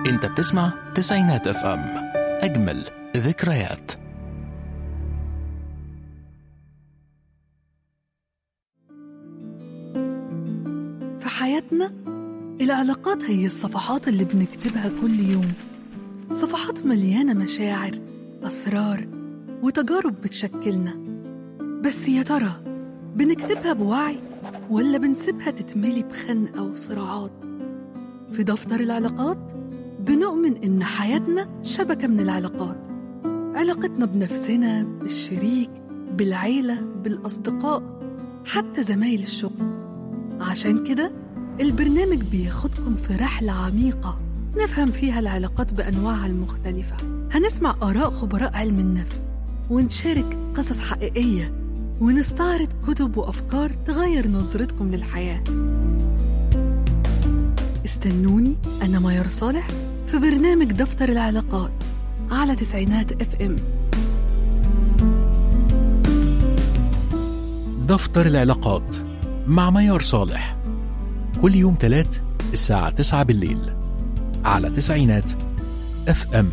انت بتسمع تسعينات اف ام اجمل ذكريات في حياتنا العلاقات هي الصفحات اللي بنكتبها كل يوم صفحات مليانة مشاعر أسرار وتجارب بتشكلنا بس يا ترى بنكتبها بوعي ولا بنسيبها تتملي بخنقة وصراعات في دفتر العلاقات بنؤمن إن حياتنا شبكة من العلاقات علاقتنا بنفسنا بالشريك بالعيلة بالأصدقاء حتى زمايل الشغل عشان كده البرنامج بياخدكم في رحلة عميقة نفهم فيها العلاقات بأنواعها المختلفة هنسمع آراء خبراء علم النفس ونشارك قصص حقيقية ونستعرض كتب وأفكار تغير نظرتكم للحياة استنوني أنا ميار صالح في برنامج دفتر العلاقات على تسعينات اف ام دفتر العلاقات مع ميار صالح كل يوم تلات الساعة 9 بالليل على تسعينات اف ام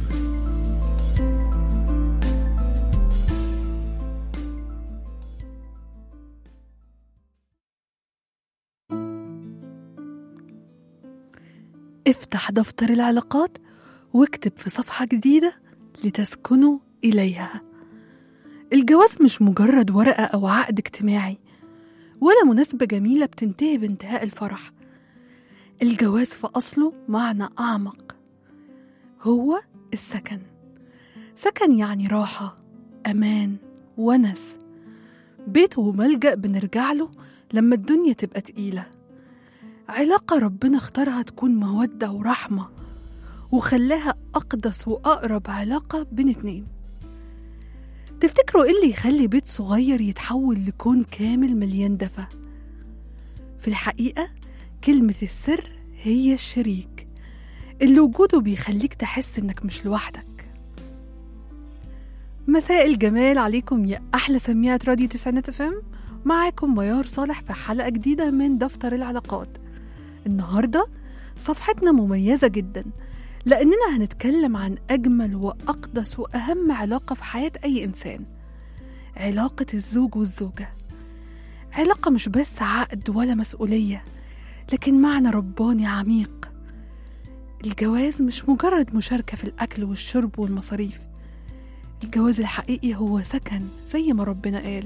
افتح دفتر العلاقات واكتب في صفحة جديدة لتسكنوا إليها الجواز مش مجرد ورقة أو عقد اجتماعي ولا مناسبة جميلة بتنتهي بانتهاء الفرح الجواز في أصله معنى أعمق هو السكن سكن يعني راحة أمان ونس بيت وملجأ بنرجع له لما الدنيا تبقى تقيلة علاقة ربنا اختارها تكون مودة ورحمة وخلاها أقدس وأقرب علاقة بين اتنين تفتكروا إيه اللي يخلي بيت صغير يتحول لكون كامل مليان دفى في الحقيقة كلمة السر هي الشريك اللي وجوده بيخليك تحس إنك مش لوحدك مساء الجمال عليكم يا أحلى سميعة راديو تسعينات فم معاكم ميار صالح في حلقة جديدة من دفتر العلاقات النهاردة صفحتنا مميزة جدا لأننا هنتكلم عن أجمل وأقدس وأهم علاقة في حياة أي إنسان علاقة الزوج والزوجة علاقة مش بس عقد ولا مسؤولية لكن معنى رباني عميق الجواز مش مجرد مشاركة في الأكل والشرب والمصاريف الجواز الحقيقي هو سكن زي ما ربنا قال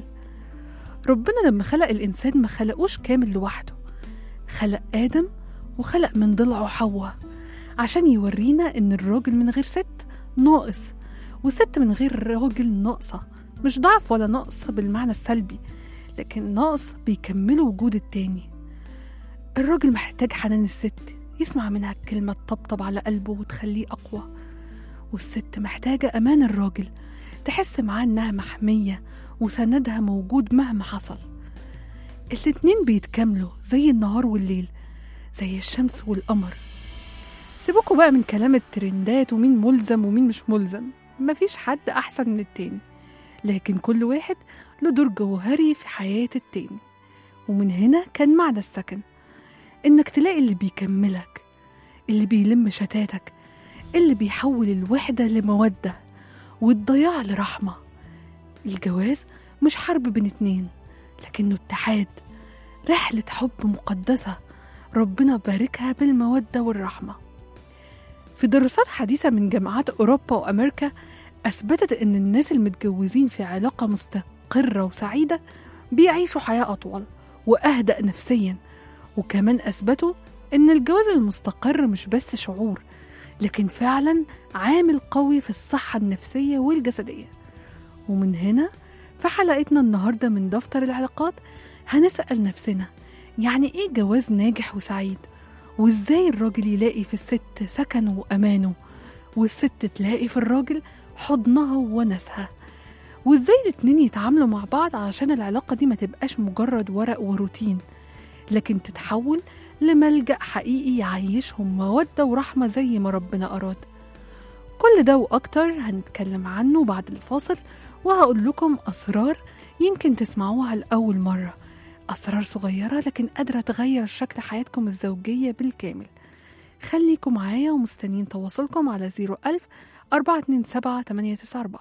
ربنا لما خلق الإنسان ما خلقوش كامل لوحده خلق آدم وخلق من ضلعه حواء عشان يورينا إن الراجل من غير ست ناقص والست من غير راجل ناقصة مش ضعف ولا نقص بالمعنى السلبي لكن نقص بيكملوا وجود التاني الراجل محتاج حنان الست يسمع منها كلمة تطبطب على قلبه وتخليه أقوى والست محتاجة أمان الراجل تحس معاه إنها محمية وسندها موجود مهما حصل الاتنين بيتكاملوا زي النهار والليل زي الشمس والقمر سيبوكوا بقى من كلام الترندات ومين ملزم ومين مش ملزم مفيش حد أحسن من التاني لكن كل واحد له دور جوهري في حياة التاني ومن هنا كان معنى السكن إنك تلاقي اللي بيكملك اللي بيلم شتاتك اللي بيحول الوحدة لمودة والضياع لرحمة الجواز مش حرب بين اتنين لكنه اتحاد رحلة حب مقدسة ربنا باركها بالمودة والرحمة في دراسات حديثة من جامعات أوروبا وأمريكا أثبتت إن الناس المتجوزين في علاقة مستقرة وسعيدة بيعيشوا حياة أطول وأهدأ نفسيا وكمان أثبتوا إن الجواز المستقر مش بس شعور لكن فعلا عامل قوي في الصحة النفسية والجسدية ومن هنا في حلقتنا النهاردة من دفتر العلاقات هنسأل نفسنا يعني إيه جواز ناجح وسعيد وإزاي الراجل يلاقي في الست سكنه وأمانه والست تلاقي في الراجل حضنها وونسها وإزاي الاتنين يتعاملوا مع بعض علشان العلاقة دي ما تبقاش مجرد ورق وروتين لكن تتحول لملجأ حقيقي يعيشهم مودة ورحمة زي ما ربنا أراد كل ده وأكتر هنتكلم عنه بعد الفاصل وهقول لكم أسرار يمكن تسمعوها لأول مرة أسرار صغيرة لكن قادرة تغير شكل حياتكم الزوجية بالكامل خليكم معايا ومستنيين تواصلكم على 01000 427 894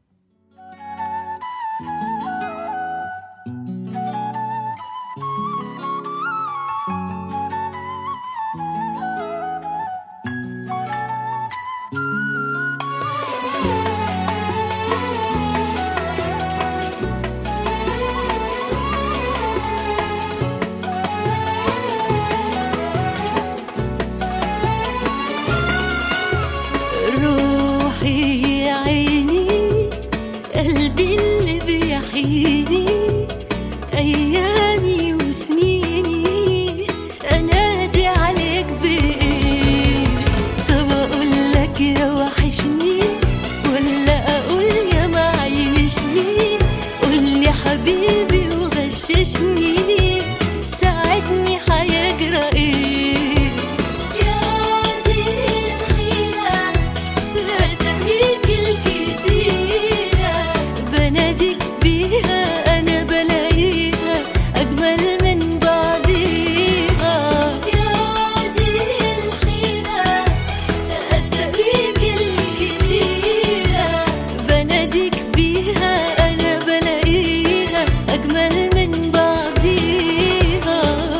روحي يا عيني قلبي اللي بيحييني أيامي وسنيني أنادي عليك بإيه طب أقول لك يا وحشني ولا أقول يا معيشني قول لي حبيبي وغششني ساعدني هيجرى إيه يا دي الحيرة بأساميك الكتيرة بناديك بيها أنا بلاقيها أجمل من بعضيها يا دي الحيرة بأساميك الكتيرة بناديك بيها أنا بلاقيها أجمل من بعضيها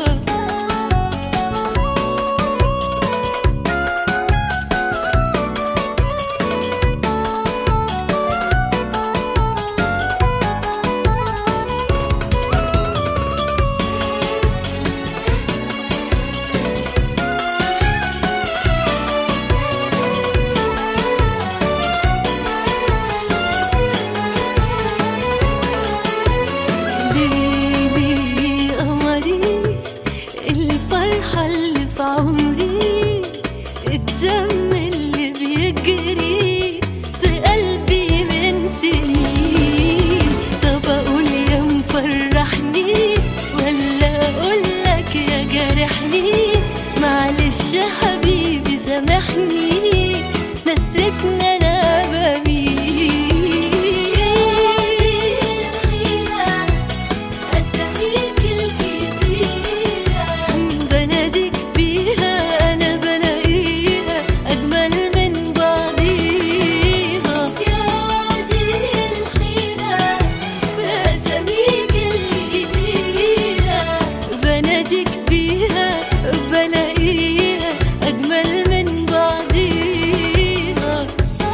ليلي قمري الفرحة اللي في عمري الدم اللي بيجري في قلبي من سنين طب أقول يا مفرحني ولا أقول لك يا جارحني معلش يا حبيبي سامحني نسيتني أنا بمين أساميك الكتيرة بناديك بيها أنا بلاقيها أجمل من بعضيها يا دي الحيرة بأساميك الكتيرة بناديك بيها بلاقيها أجمل من بعضيها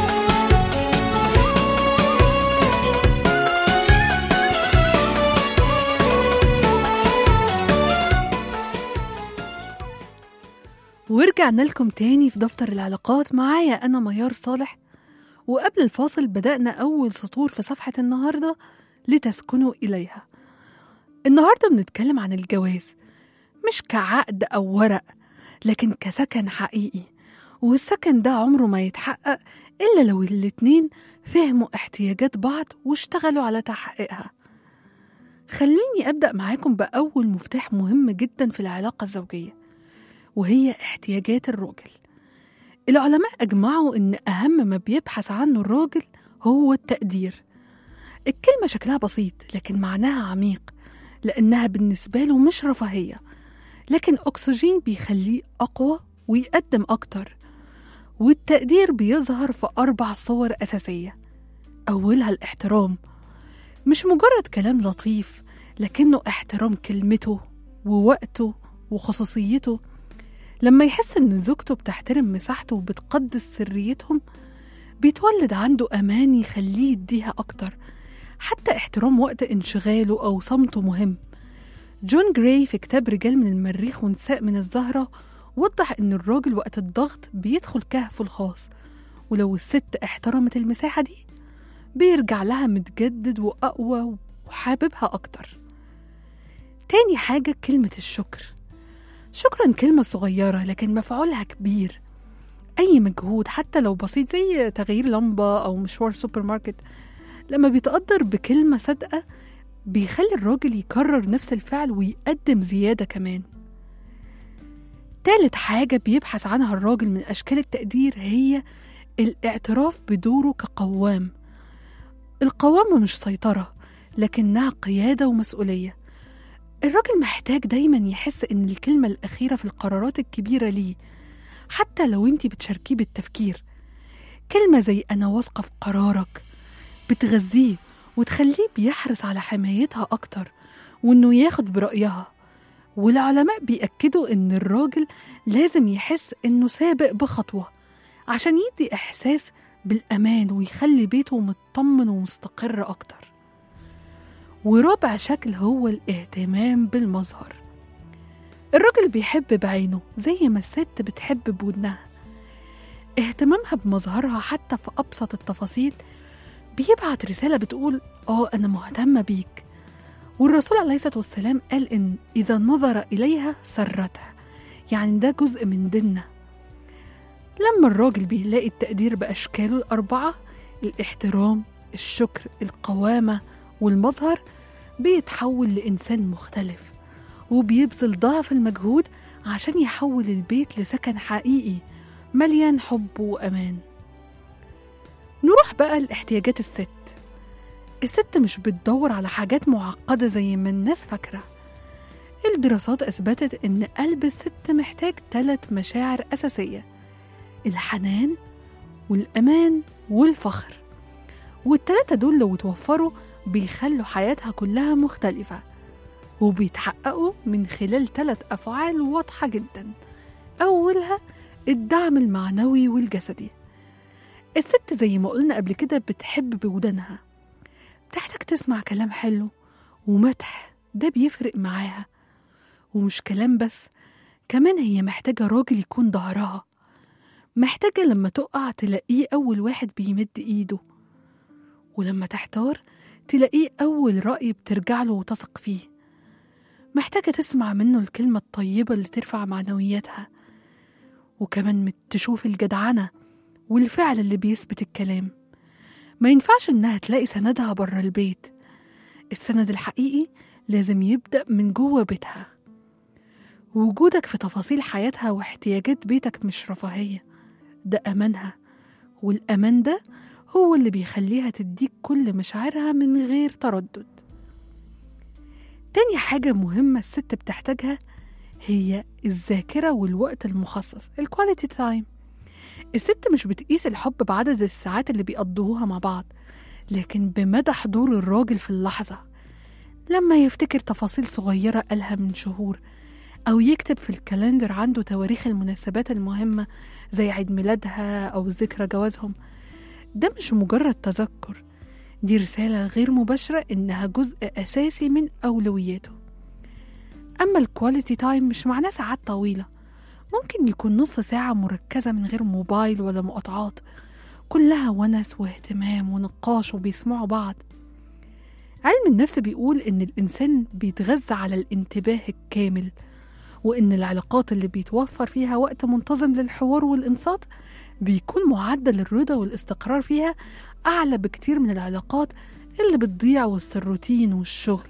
ورجعنا لكم تاني في دفتر العلاقات معايا أنا ميار صالح وقبل الفاصل بدأنا أول سطور في صفحة النهاردة لتسكنوا إليها النهاردة بنتكلم عن الجواز مش كعقد أو ورق لكن كسكن حقيقي والسكن ده عمره ما يتحقق إلا لو الاتنين فهموا احتياجات بعض واشتغلوا على تحقيقها خليني أبدأ معاكم بأول مفتاح مهم جدا في العلاقة الزوجية وهي احتياجات الراجل العلماء أجمعوا إن أهم ما بيبحث عنه الراجل هو التقدير الكلمة شكلها بسيط لكن معناها عميق لأنها بالنسبة له مش رفاهية لكن أكسجين بيخليه أقوى ويقدم أكتر والتقدير بيظهر في أربع صور أساسية أولها الاحترام مش مجرد كلام لطيف لكنه احترام كلمته ووقته وخصوصيته لما يحس إن زوجته بتحترم مساحته وبتقدس سريتهم بيتولد عنده أمان يخليه يديها أكتر حتى احترام وقت انشغاله أو صمته مهم جون جراي في كتاب رجال من المريخ ونساء من الزهرة وضح إن الراجل وقت الضغط بيدخل كهفه الخاص ولو الست احترمت المساحة دي بيرجع لها متجدد وأقوى وحاببها أكتر تاني حاجة كلمة الشكر شكرا كلمة صغيرة لكن مفعولها كبير أي مجهود حتى لو بسيط زي تغيير لمبة أو مشوار سوبر ماركت لما بيتقدر بكلمة صادقة بيخلي الراجل يكرر نفس الفعل ويقدم زيادة كمان تالت حاجة بيبحث عنها الراجل من أشكال التقدير هي الاعتراف بدوره كقوام القوامة مش سيطرة لكنها قيادة ومسؤولية الراجل محتاج دايما يحس إن الكلمة الأخيرة في القرارات الكبيرة ليه حتى لو انت بتشاركيه بالتفكير كلمة زي أنا واثقة في قرارك بتغذيه وتخليه بيحرص على حمايتها أكتر وإنه ياخد برأيها والعلماء بيأكدوا إن الراجل لازم يحس إنه سابق بخطوة عشان يدي إحساس بالأمان ويخلي بيته مطمن ومستقر أكتر ورابع شكل هو الاهتمام بالمظهر الراجل بيحب بعينه زي ما الست بتحب بودنها اهتمامها بمظهرها حتى في أبسط التفاصيل بيبعت رسالة بتقول آه أنا مهتمة بيك والرسول عليه الصلاة والسلام قال إن إذا نظر إليها سرتها يعني ده جزء من ديننا لما الراجل بيلاقي التقدير بأشكاله الأربعة الاحترام الشكر القوامة والمظهر بيتحول لإنسان مختلف وبيبذل ضعف المجهود عشان يحول البيت لسكن حقيقي مليان حب وأمان نروح بقى لاحتياجات الست الست مش بتدور على حاجات معقدة زي ما الناس فاكرة الدراسات أثبتت إن قلب الست محتاج ثلاث مشاعر أساسية الحنان والأمان والفخر والتلاتة دول لو اتوفروا بيخلوا حياتها كلها مختلفة وبيتحققوا من خلال ثلاث أفعال واضحة جدا أولها الدعم المعنوي والجسدي الست زي ما قلنا قبل كده بتحب بودانها بتحتاج تسمع كلام حلو ومدح ده بيفرق معاها ومش كلام بس كمان هي محتاجة راجل يكون ظهرها محتاجة لما تقع تلاقيه أول واحد بيمد إيده ولما تحتار تلاقيه أول رأي بترجع له وتثق فيه محتاجة تسمع منه الكلمة الطيبة اللي ترفع معنوياتها وكمان مت- تشوف الجدعنة والفعل اللي بيثبت الكلام ما ينفعش إنها تلاقي سندها بره البيت السند الحقيقي لازم يبدأ من جوه بيتها وجودك في تفاصيل حياتها واحتياجات بيتك مش رفاهية ده أمانها والأمان ده هو اللي بيخليها تديك كل مشاعرها من غير تردد تاني حاجة مهمة الست بتحتاجها هي الذاكرة والوقت المخصص الكواليتي تايم الست مش بتقيس الحب بعدد الساعات اللي بيقضوها مع بعض لكن بمدى حضور الراجل في اللحظة لما يفتكر تفاصيل صغيرة قالها من شهور أو يكتب في الكالندر عنده تواريخ المناسبات المهمة زي عيد ميلادها أو ذكرى جوازهم ده مش مجرد تذكر دي رسالة غير مباشرة إنها جزء أساسي من أولوياته أما الكواليتي تايم مش معناه ساعات طويلة ممكن يكون نص ساعة مركزة من غير موبايل ولا مقاطعات كلها ونس واهتمام ونقاش وبيسمعوا بعض علم النفس بيقول إن الإنسان بيتغذى على الانتباه الكامل وإن العلاقات اللي بيتوفر فيها وقت منتظم للحوار والإنصات بيكون معدل الرضا والاستقرار فيها أعلى بكتير من العلاقات اللي بتضيع وسط الروتين والشغل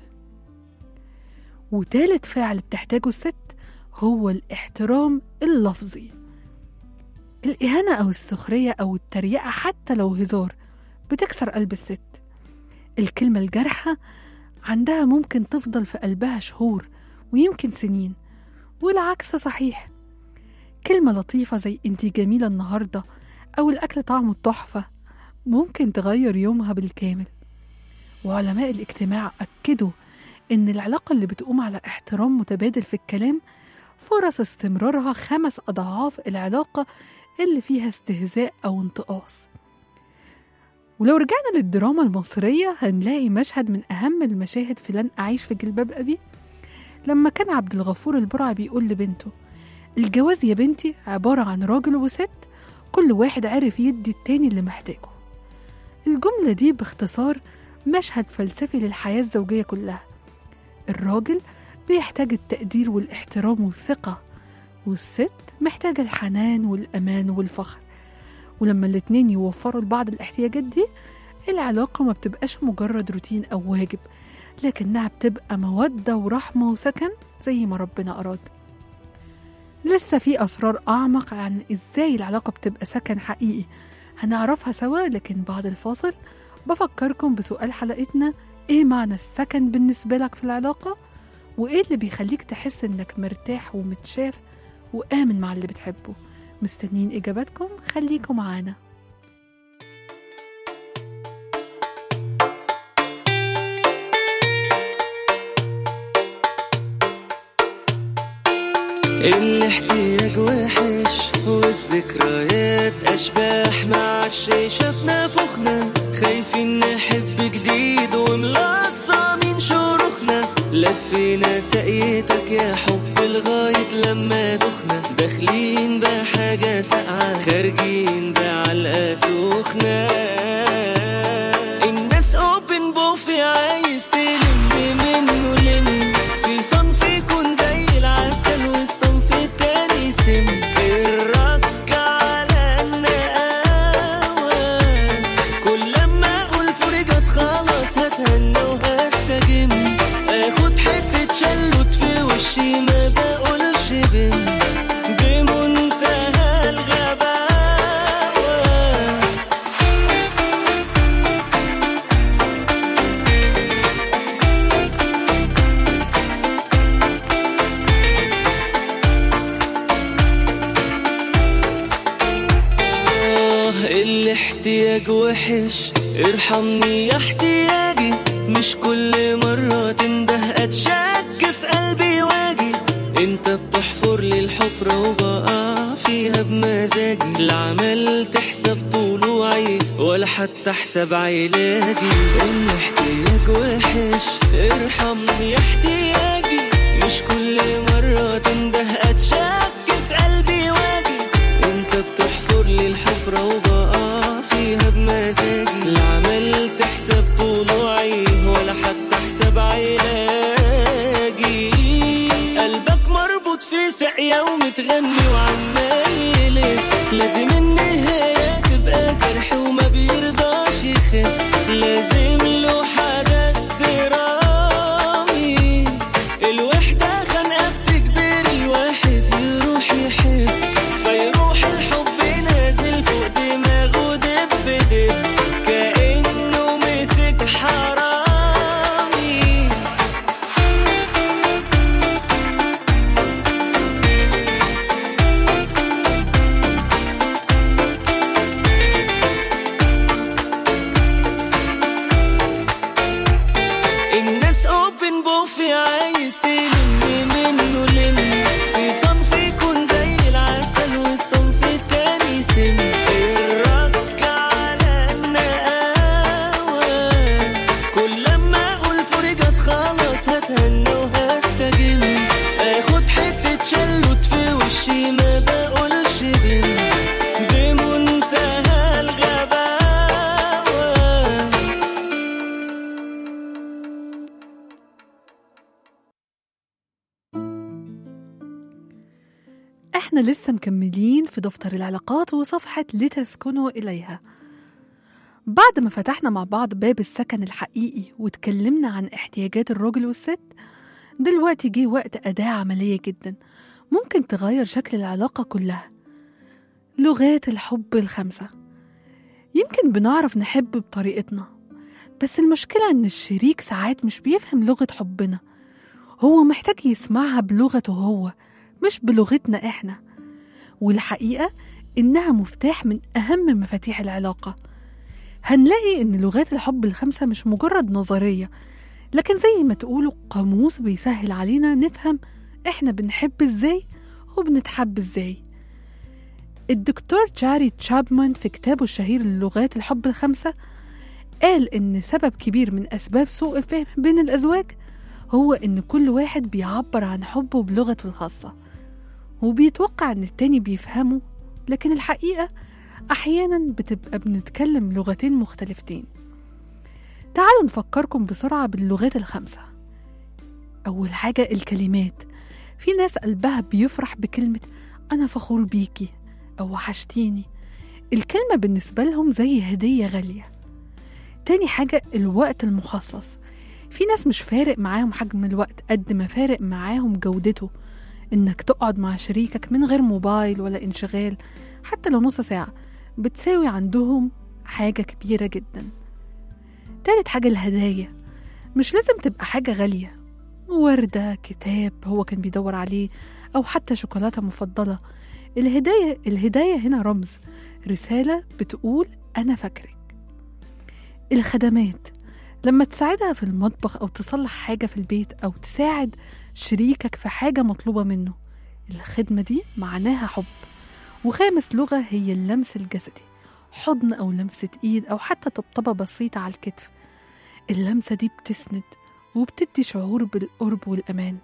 وتالت فعل بتحتاجه الست هو الاحترام اللفظي الإهانة أو السخرية أو التريقة حتى لو هزار بتكسر قلب الست الكلمة الجارحة عندها ممكن تفضل في قلبها شهور ويمكن سنين والعكس صحيح كلمة لطيفة زي انتي جميلة النهاردة أو الأكل طعمه تحفة ممكن تغير يومها بالكامل وعلماء الاجتماع أكدوا إن العلاقة اللي بتقوم على احترام متبادل في الكلام فرص استمرارها خمس أضعاف العلاقة اللي فيها استهزاء أو انتقاص ولو رجعنا للدراما المصرية هنلاقي مشهد من أهم المشاهد في لن أعيش في جلباب أبي لما كان عبد الغفور البرعي بيقول لبنته الجواز يا بنتي عبارة عن راجل وست كل واحد عرف يدي التاني اللي محتاجه الجملة دي باختصار مشهد فلسفي للحياة الزوجية كلها الراجل بيحتاج التقدير والاحترام والثقة والست محتاجة الحنان والأمان والفخر ولما الاتنين يوفروا لبعض الاحتياجات دي العلاقة ما بتبقاش مجرد روتين أو واجب لكنها بتبقى مودة ورحمة وسكن زي ما ربنا أراد لسه في أسرار أعمق عن إزاي العلاقة بتبقى سكن حقيقي هنعرفها سوا لكن بعد الفاصل بفكركم بسؤال حلقتنا إيه معنى السكن بالنسبة لك في العلاقة وإيه اللي بيخليك تحس إنك مرتاح ومتشاف وآمن مع اللي بتحبه مستنين إجاباتكم خليكم معانا الاحتياج وحش والذكريات اشباح ما عادش شافنا فخنا خايفين نحب جديد وملصمين شروخنا لفينا سقيتك يا حب لغاية لما دخنا داخلين بحاجة ساقعة خارجين بعلقة سخنة الناس اوبن بوفي عايز تلم منه لم في صنف يكون زي العسل والصنف التاني سم الرك على النقاوة كل لما اقول فرجت خلاص هتهنى وهستجم اخد حتة شلوت في وشي ما بقولش بم بمنتهى الغباوة آه الاحتياج وحش ارحمني يا احتياجي مش كل مرة تنده اتشك في قلبي واجي انت بتحفر لي الحفرة وبقع فيها بمزاجي لا عملت حساب طلوعي ولا حتى حساب علاجي الاحتياج وحش ارحمني يا احتياجي مش كل مرة تنده اتشك في قلبي واجي انت بتحفر لي الحفرة وبقع فيها بمزاجي لا عملت حساب طلوعي ولا حتى حساب علاجي قلبك مربوط في ساقية ومتغني وعمال يلف لازم النهاية تبقى جرح وما بيرضاش يخف لازم له حدث درامي الوحدة خانقة بتجبر الواحد يروح يحب فيروح الحب نازل فوق دماغه دب دب كأنه مسك حرامي الناس اوبن بوفي عايز تلم منه لم في صنف يكون زي العسل والصنف التاني سم الرك على النقاوة كل لما اقول فرجت خلاص هتهنى وهستجم اخد حتة شلوت في وشي ما بقولش بم بمنتهى الغباوة احنا لسه مكملين في دفتر العلاقات وصفحة لتسكنوا إليها بعد ما فتحنا مع بعض باب السكن الحقيقي واتكلمنا عن احتياجات الراجل والست دلوقتي جه وقت أداة عملية جدا ممكن تغير شكل العلاقة كلها لغات الحب الخمسة يمكن بنعرف نحب بطريقتنا بس المشكلة إن الشريك ساعات مش بيفهم لغة حبنا هو محتاج يسمعها بلغته هو مش بلغتنا إحنا والحقيقة إنها مفتاح من أهم مفاتيح العلاقة هنلاقي إن لغات الحب الخمسة مش مجرد نظرية لكن زي ما تقولوا قاموس بيسهل علينا نفهم إحنا بنحب إزاي وبنتحب إزاي الدكتور جاري تشابمان في كتابه الشهير للغات الحب الخمسة قال إن سبب كبير من أسباب سوء الفهم بين الأزواج هو إن كل واحد بيعبر عن حبه بلغته الخاصة وبيتوقع إن التاني بيفهمه لكن الحقيقة أحيانا بتبقى بنتكلم لغتين مختلفتين تعالوا نفكركم بسرعة باللغات الخمسة أول حاجة الكلمات في ناس قلبها بيفرح بكلمة أنا فخور بيكي أو وحشتيني الكلمة بالنسبة لهم زي هدية غالية تاني حاجة الوقت المخصص في ناس مش فارق معاهم حجم الوقت قد ما فارق معاهم جودته إنك تقعد مع شريكك من غير موبايل ولا انشغال حتى لو نص ساعة بتساوي عندهم حاجة كبيرة جدا تالت حاجة الهدايا مش لازم تبقى حاجة غالية وردة كتاب هو كان بيدور عليه أو حتى شوكولاتة مفضلة الهداية الهداية هنا رمز رسالة بتقول أنا فاكرك الخدمات لما تساعدها في المطبخ أو تصلح حاجة في البيت أو تساعد شريكك في حاجة مطلوبة منه الخدمة دي معناها حب وخامس لغة هي اللمس الجسدي حضن أو لمسة إيد أو حتى طبطبة بسيطة على الكتف اللمسة دي بتسند وبتدي شعور بالقرب والأمان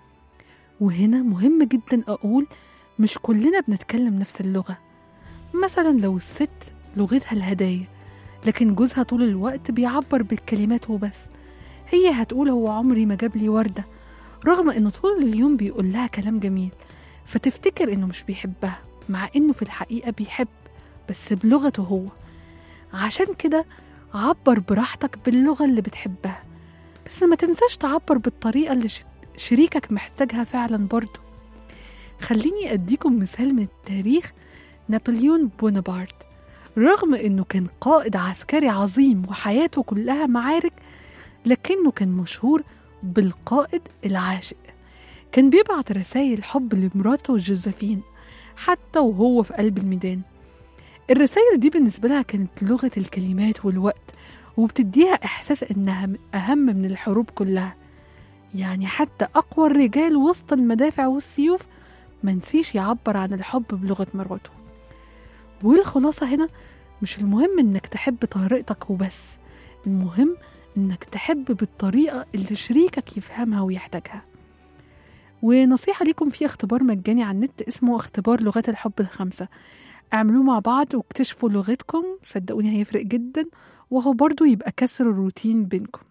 وهنا مهم جدا أقول مش كلنا بنتكلم نفس اللغة مثلا لو الست لغتها الهدايا لكن جوزها طول الوقت بيعبر بالكلمات وبس هي هتقول هو عمري ما جاب لي وردة رغم انه طول اليوم بيقول لها كلام جميل فتفتكر انه مش بيحبها مع انه في الحقيقة بيحب بس بلغته هو عشان كده عبر براحتك باللغة اللي بتحبها بس ما تنساش تعبر بالطريقة اللي ش- شريكك محتاجها فعلا برضه خليني أديكم مثال من التاريخ نابليون بونابرت رغم إنه كان قائد عسكري عظيم وحياته كلها معارك لكنه كان مشهور بالقائد العاشق كان بيبعت رسائل حب لمراته جوزفين حتى وهو في قلب الميدان الرسائل دي بالنسبة لها كانت لغة الكلمات والوقت وبتديها إحساس إنها أهم من الحروب كلها يعني حتى أقوى الرجال وسط المدافع والسيوف منسيش يعبر عن الحب بلغة مراته والخلاصة هنا مش المهم إنك تحب طريقتك وبس المهم إنك تحب بالطريقة اللي شريكك يفهمها ويحتاجها ونصيحة ليكم في اختبار مجاني على النت اسمه اختبار لغات الحب الخمسة اعملوه مع بعض واكتشفوا لغتكم صدقوني هيفرق جدا وهو برضو يبقى كسر الروتين بينكم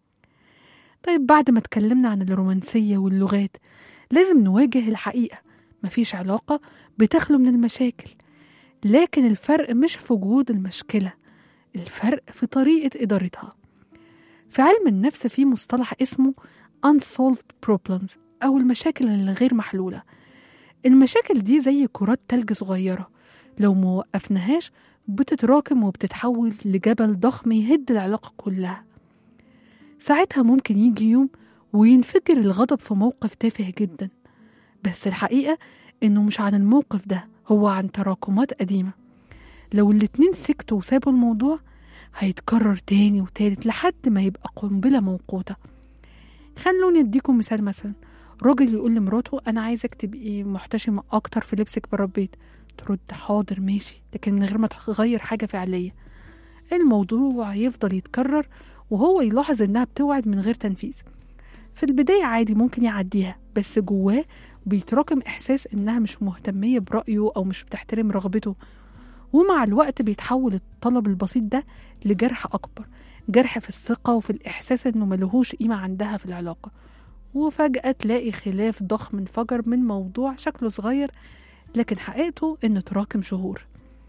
طيب بعد ما اتكلمنا عن الرومانسية واللغات لازم نواجه الحقيقة مفيش علاقة بتخلو من المشاكل لكن الفرق مش في وجود المشكلة الفرق في طريقة إدارتها في علم النفس في مصطلح اسمه unsolved problems أو المشاكل اللي غير محلولة المشاكل دي زي كرات تلج صغيرة لو ما وقفناهاش بتتراكم وبتتحول لجبل ضخم يهد العلاقة كلها ساعتها ممكن يجي يوم وينفجر الغضب في موقف تافه جدا بس الحقيقة إنه مش عن الموقف ده هو عن تراكمات قديمة لو الاتنين سكتوا وسابوا الموضوع هيتكرر تاني وتالت لحد ما يبقى قنبلة موقوتة خلوني اديكم مثال مثلا راجل يقول لمراته انا عايزك تبقي محتشمة اكتر في لبسك بره البيت ترد حاضر ماشي لكن من غير ما تغير حاجة فعلية الموضوع يفضل يتكرر وهو يلاحظ انها بتوعد من غير تنفيذ في البداية عادي ممكن يعديها بس جواه بيتراكم إحساس إنها مش مهتمية برأيه أو مش بتحترم رغبته ومع الوقت بيتحول الطلب البسيط ده لجرح أكبر جرح في الثقة وفي الإحساس إنه ملهوش قيمة عندها في العلاقة وفجأة تلاقي خلاف ضخم انفجر من موضوع شكله صغير لكن حقيقته إنه تراكم شهور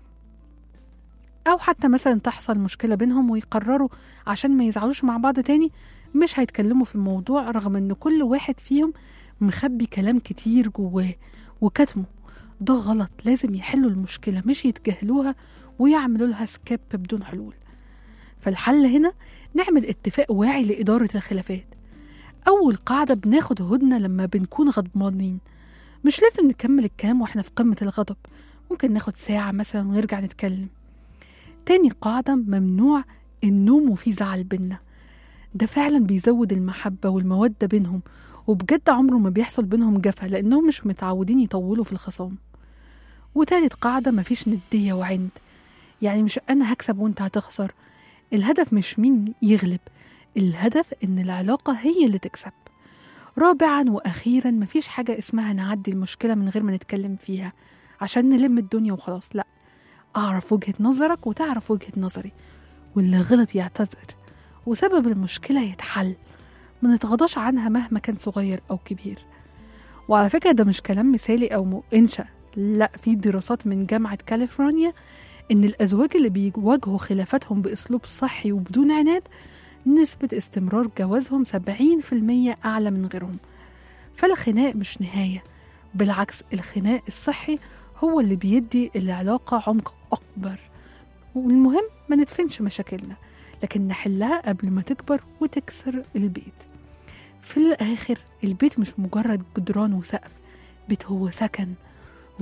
أو حتى مثلا تحصل مشكلة بينهم ويقرروا عشان ما يزعلوش مع بعض تاني مش هيتكلموا في الموضوع رغم إن كل واحد فيهم مخبي كلام كتير جواه وكتمه ده غلط لازم يحلوا المشكلة مش يتجاهلوها ويعملوا لها سكيب بدون حلول فالحل هنا نعمل اتفاق واعي لإدارة الخلافات أول قاعدة بناخد هدنة لما بنكون غضبانين مش لازم نكمل الكلام واحنا في قمة الغضب ممكن ناخد ساعة مثلا ونرجع نتكلم تاني قاعدة ممنوع النوم وفي زعل بينا ده فعلا بيزود المحبة والمودة بينهم وبجد عمره ما بيحصل بينهم جفا لأنهم مش متعودين يطولوا في الخصام وتالت قاعدة مفيش ندية وعند يعني مش أنا هكسب وأنت هتخسر الهدف مش مين يغلب الهدف إن العلاقة هي اللي تكسب رابعا وأخيرا مفيش حاجة اسمها نعدي المشكلة من غير ما نتكلم فيها عشان نلم الدنيا وخلاص لأ أعرف وجهة نظرك وتعرف وجهة نظري واللي غلط يعتذر وسبب المشكلة يتحل ما نتغاضاش عنها مهما كان صغير أو كبير وعلى فكرة ده مش كلام مثالي أو إنشا لا في دراسات من جامعة كاليفورنيا إن الأزواج اللي بيواجهوا خلافاتهم بأسلوب صحي وبدون عناد نسبة استمرار جوازهم 70% أعلى من غيرهم فالخناق مش نهاية بالعكس الخناق الصحي هو اللي بيدي العلاقة عمق أكبر والمهم ما ندفنش مشاكلنا لكن نحلها قبل ما تكبر وتكسر البيت في الآخر البيت مش مجرد جدران وسقف بيت هو سكن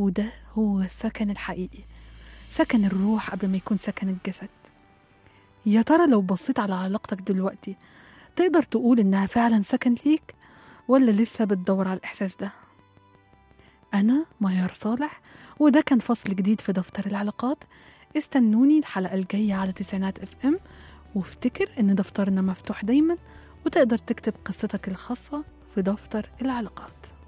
وده هو السكن الحقيقي سكن الروح قبل ما يكون سكن الجسد يا ترى لو بصيت على علاقتك دلوقتي تقدر تقول إنها فعلا سكن ليك ولا لسه بتدور على الإحساس ده أنا ميار صالح وده كان فصل جديد في دفتر العلاقات استنوني الحلقة الجاية على تسعينات اف ام وافتكر ان دفترنا مفتوح دايما وتقدر تكتب قصتك الخاصة في دفتر العلاقات